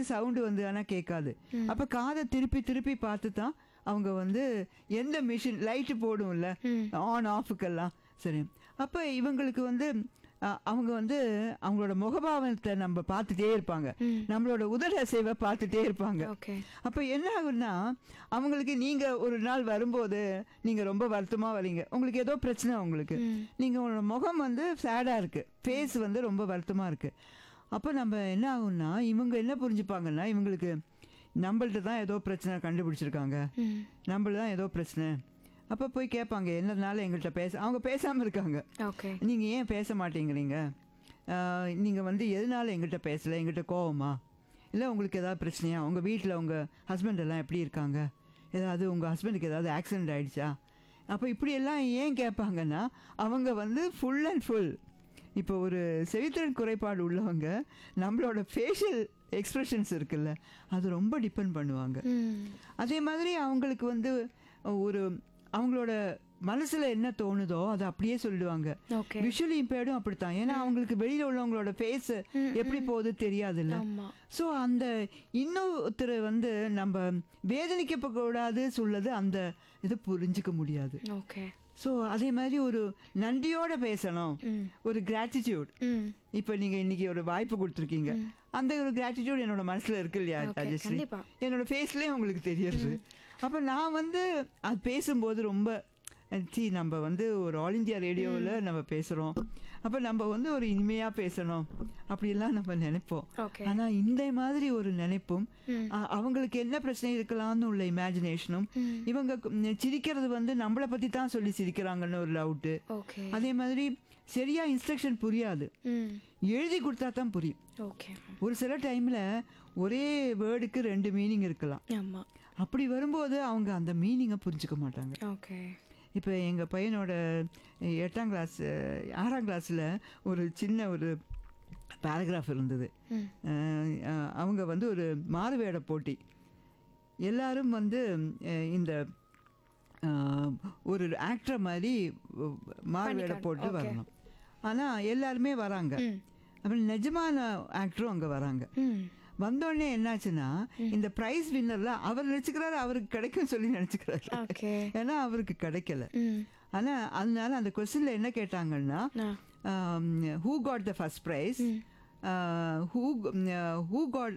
இருந்து சவுண்டு வந்து ஆனால் கேட்காது அப்போ காதை திருப்பி திருப்பி பார்த்து தான் அவங்க வந்து எந்த மிஷின் லைட்டு போடும்ல ஆன் ஆஃபுக்கெல்லாம் சரி அப்போ இவங்களுக்கு வந்து அஹ், அவங்க வந்து அவங்களோட முகபாவனத்தை நம்ம பார்த்துட்டே இருப்பாங்க நம்மளோட உதட அசைவை பார்த்துட்டே இருப்பாங்க ஓகே அப்போ என்ன ஆகும்னா அவங்களுக்கு நீங்கள் ஒரு நாள் வரும்போது நீங்கள் ரொம்ப வருத்தமாக வரீங்க உங்களுக்கு ஏதோ பிரச்சனை உங்களுக்கு நீங்கள் உங்களோட முகம் வந்து சேடாக இருக்குது ஃபேஸ் வந்து ரொம்ப வருத்தமாக இருக்குது அப்போ நம்ம என்ன ஆகும்னா இவங்க என்ன புரிஞ்சுப்பாங்கன்னா இவங்களுக்கு நம்மள்ட்ட தான் ஏதோ பிரச்சனை கண்டுபிடிச்சிருக்காங்க நம்மள தான் ஏதோ பிரச்சனை அப்போ போய் கேட்பாங்க என்னதுனால எங்கள்கிட்ட பேச அவங்க பேசாமல் இருக்காங்க ஓகே நீங்கள் ஏன் பேச மாட்டேங்கிறீங்க நீங்கள் வந்து எதனால எங்கிட்ட பேசலை எங்கிட்ட கோவமா இல்லை உங்களுக்கு ஏதாவது பிரச்சனையா உங்கள் வீட்டில் உங்கள் ஹஸ்பண்ட் எல்லாம் எப்படி இருக்காங்க ஏதாவது உங்கள் ஹஸ்பண்டுக்கு ஏதாவது ஆக்சிடென்ட் ஆயிடுச்சா அப்போ இப்படியெல்லாம் ஏன் கேட்பாங்கன்னா அவங்க வந்து ஃபுல் அண்ட் ஃபுல் இப்போ ஒரு செவித்திறன் குறைபாடு உள்ளவங்க நம்மளோட ஃபேஷியல் எக்ஸ்ப்ரெஷன்ஸ் இருக்குல்ல அது ரொம்ப டிபெண்ட் பண்ணுவாங்க அதே மாதிரி அவங்களுக்கு வந்து ஒரு அவங்களோட மனசுல என்ன தோணுதோ அதை அப்படியே சொல்லிடுவாங்க ஓகே விஷுவலி இம்பேர்டும் அப்படித்தான் ஏன்னா அவங்களுக்கு வெளியில உள்ளவங்களோட ஃபேஸ் எப்படி போகுது தெரியாதுல்ல ஆமா ஸோ அந்த இன்னொருத்தர் வந்து நம்ம வேதனைக்கப்படக்கூடாது சொல்லுது அந்த இது புரிஞ்சுக்க முடியாது ஓகே ஸோ அதே மாதிரி ஒரு நன்றியோட பேசணும் ம் ஒரு கிராட்டிடியூட் ம் இப்போ நீங்க இன்னைக்கு ஒரு வாய்ப்பு கொடுத்துருக்கீங்க அந்த ஒரு கிராட்டிடியூட் என்னோட மனசுல இருக்கு இல்லையா Okay, ராஜஸ்ரீ கண்டிப்பா. என்னோட ஃபேஸ்லேயே உங்களுக்கு தெரியுது அப்போ நான் வந்து அது பேசும்போது ரொம்ப சி நம்ம வந்து ஒரு ஆல் இந்தியா ரேடியோவில் நம்ம பேசுகிறோம் அப்போ நம்ம வந்து ஒரு இனிமையாக பேசணும் அப்படிலாம் நம்ம நினைப்போம் ஓகே ஆனால் இந்த மாதிரி ஒரு நினைப்பும் அ- அவங்களுக்கு என்ன பிரச்சனை இருக்கலாம்னு உள்ள இமேஜினேஷனும் இவங்க கு- சிரிக்கிறது வந்து நம்மளை பற்றி தான் சொல்லி சிரிக்கிறாங்கன்னு ஒரு டவுட்டு ஓகே அதே மாதிரி சரியா இன்ஸ்ட்ரக்ஷன் புரியாது ம் எழுதி கொடுத்தா தான் புரியும் ஓகே ஒரு சில டைமில் ஒரே வேர்டுக்கு ரெண்டு மீனிங் இருக்கலாம் ஆமா அப்படி வரும்போது அவங்க அந்த மீனிங்கை புரிஞ்சுக்க மாட்டாங்க ஓகே இப்போ எங்கள் பையனோட எட்டாம் கிளாஸ் ஆறாம் கிளாஸில் ஒரு சின்ன ஒரு பேராகிராஃப் இருந்தது ம் அஹ், அஹ், அவங்க வந்து ஒரு மாறுவேட போட்டி எல்லாரும் வந்து அஹ், இந்த அஹ், ஒரு ஆக்டர் மாதிரி மாறுவேட பண்ணிக்காணும். போட்டு Okay. வரணும் ஆனால் எல்லாருமே வராங்க ம் அப்புறம் நிஜமான ஆக்டரும் அங்கே வராங்க ம் வந்தோடனே என்னாச்சுன்னா இந்த ப்ரைஸ் வின்னர்ல அவர் நினச்சிக்கிறாரு அவருக்கு கிடைக்கும் சொல்லி நினச்சிக்கிறாரு ஓகே ஏன்னா அவருக்கு கிடைக்கல ம் ஆனால் அதனால அந்த கொஸ்டினில் என்ன கேட்டாங்கன்னா நான் who got the first prize who who got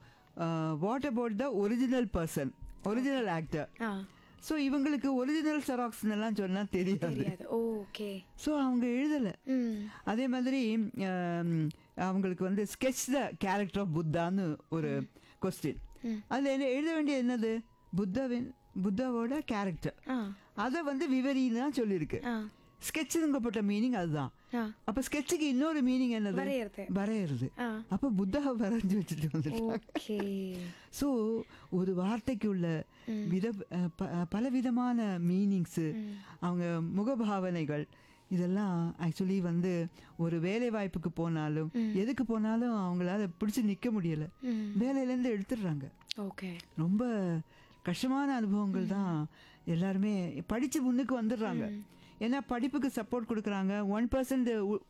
what about the original person original actor ah so இவங்களுக்கு ஒரிஜினல் செராக்ஸ்னெல்லாம் சொன்னால் தெரியாது தெரியாது ஓகே ஸோ அவங்க எழுதலை ம் அதே மாதிரி ஆம், அவங்களுக்கு வந்து sketch த கேரக்டர் ஆஃப் புத்தான்னு ஒரு கொஸ்டின் அதில் என்ன எழுத வேண்டியது என்னது புத்தாவின் புத்தாவோட கேரக்டர் ஆ அதை வந்து விவரின்னு தான் சொல்லியிருக்கு ஆ ஸ்கெட்சுங்கப்பட்ட மீனிங் அதுதான் ஆ அப்போ ஸ்கெட்சுக்கு இன்னொரு மீனிங் என்னது வரையறது வரையறது ஆ அப்போ புத்தாவை வரைஞ்சி வச்சுட்டு வந்துட்டாங்க ஓகே ஸோ ஒரு வார்த்தைக்கு உள்ள வித அஹ், ப- அஹ், பலவிதமான மீனிங்ஸு அவங்க முகபாவனைகள் இதெல்லாம் ஆக்சுவலி வந்து ஒரு வேலை வாய்ப்புக்கு போனாலும் எதுக்கு போனாலும் அவங்களால பிடிச்சி நிற்க முடியலை ம் வேலையிலேருந்து எடுத்துடுறாங்க ஓகே ரொம்ப கஷ்டமான அனுபவங்கள் தான் எல்லாருமே படித்து முன்னுக்கு வந்துடுறாங்க ஏன்னா படிப்புக்கு சப்போர்ட் கொடுக்குறாங்க ஒன் பர்சன்ட்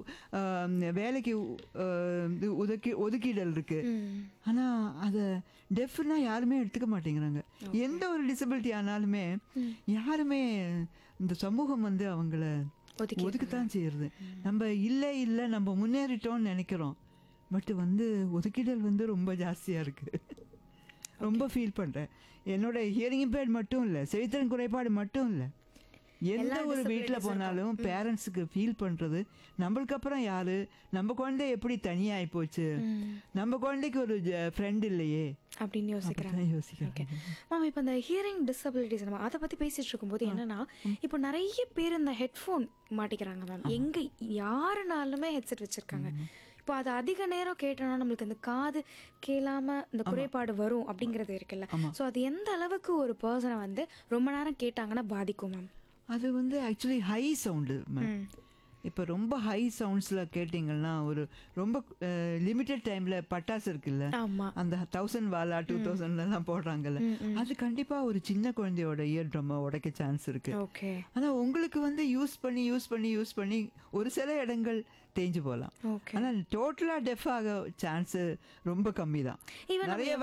வேலைக்கு அஹ், இது ஒதுக்கி ஒதுக்கீடல் இருக்கு ம் ஆனால் அதை டெஃப்னா யாருமே எடுத்துக்க மாட்டேங்கிறாங்க எந்த ஒரு டிசபிலிட்டி ஆனாலுமே யாருமே இந்த சமூகம் வந்து அவங்கள ஒதுக்கி ஒதுக்கத்தான் செய்யறது நம்ம இல்லை இல்லை நம்ம முன்னேறிட்டோம்னு நினைக்கிறோம் பட் வந்து ஒதுக்கீடல் வந்து ரொம்ப ஜாஸ்தியாக இருக்கு ரொம்ப ஃபீல் பண்ணுறேன் என்னோட ஹியரிங் இம்பேர்ட் மட்டும் இல்லை செவித்திறன் குறைபாடு மட்டும் இல்லை எந்த எல்லா ஒரு வீட்டில் disabilities போனாலும் பேரண்ட்ஸுக்கு ஃபீல் பண்ணுறது நம்மளுக்கு அப்புறம் யாரு நம்ம குழந்தை எப்படி தனியாகி போச்சு ம் நம்ம குழந்தைக்கு ஒரு ஃப்ரெண்ட் இல்லையே அப்படின்னு யோசிக்கிறாங்க அப்படிதான் யோசிக்கிறாங்க மேம் இப்போ இந்த ஹியரிங் டிசபிலிட்டிஸ் நம்ம அதை பற்றி பேசிட்டு இருக்கும்போது என்னன்னா இப்போ நிறைய பேர் இந்த ஹெட்ஃபோன் மாட்டிக்கிறாங்க மேம் எங்கே யாருனாலுமே ஹெட்செட் வச்சுருக்காங்க இப்போ அது அதிக நேரம் கேட்டோம்னா நம்மளுக்கு இந்த காது கேளாம இந்த குறைபாடு வரும் அப்படிங்கிறது இருக்குல்ல ஸோ அது எந்த அளவுக்கு ஒரு பர்சனை வந்து ரொம்ப நேரம் கேட்டாங்கன்னா பாதிக்கும் மேம் அது வந்து ஆக்சுவலி ஹை சவுண்டு இப்போ ரொம்ப ஹை சவுண்ட்ஸில் கேட்டிங்கன்னா ஒரு ரொம்ப லிமிட்டட் டைமில் பட்டாசு இருக்குல்ல ஆமா அந்த தௌசண்ட் வாலா டூ தௌசண்ட்லாம் போடுறாங்கல்ல அது கண்டிப்பாக ஒரு சின்ன குழந்தையோட இயர் ட்ரம்மை உடைக்க சான்ஸ் இருக்கு ஓகே ஆனால் உங்களுக்கு வந்து யூஸ் பண்ணி யூஸ் பண்ணி யூஸ் பண்ணி ஒரு சில இடங்கள் தேஞ்சு போகலாம் ஓகே ஆனால் டோட்டலாக டெஃப் ஆக சான்ஸு ரொம்ப கம்மி தான் ஈவன் நிறைய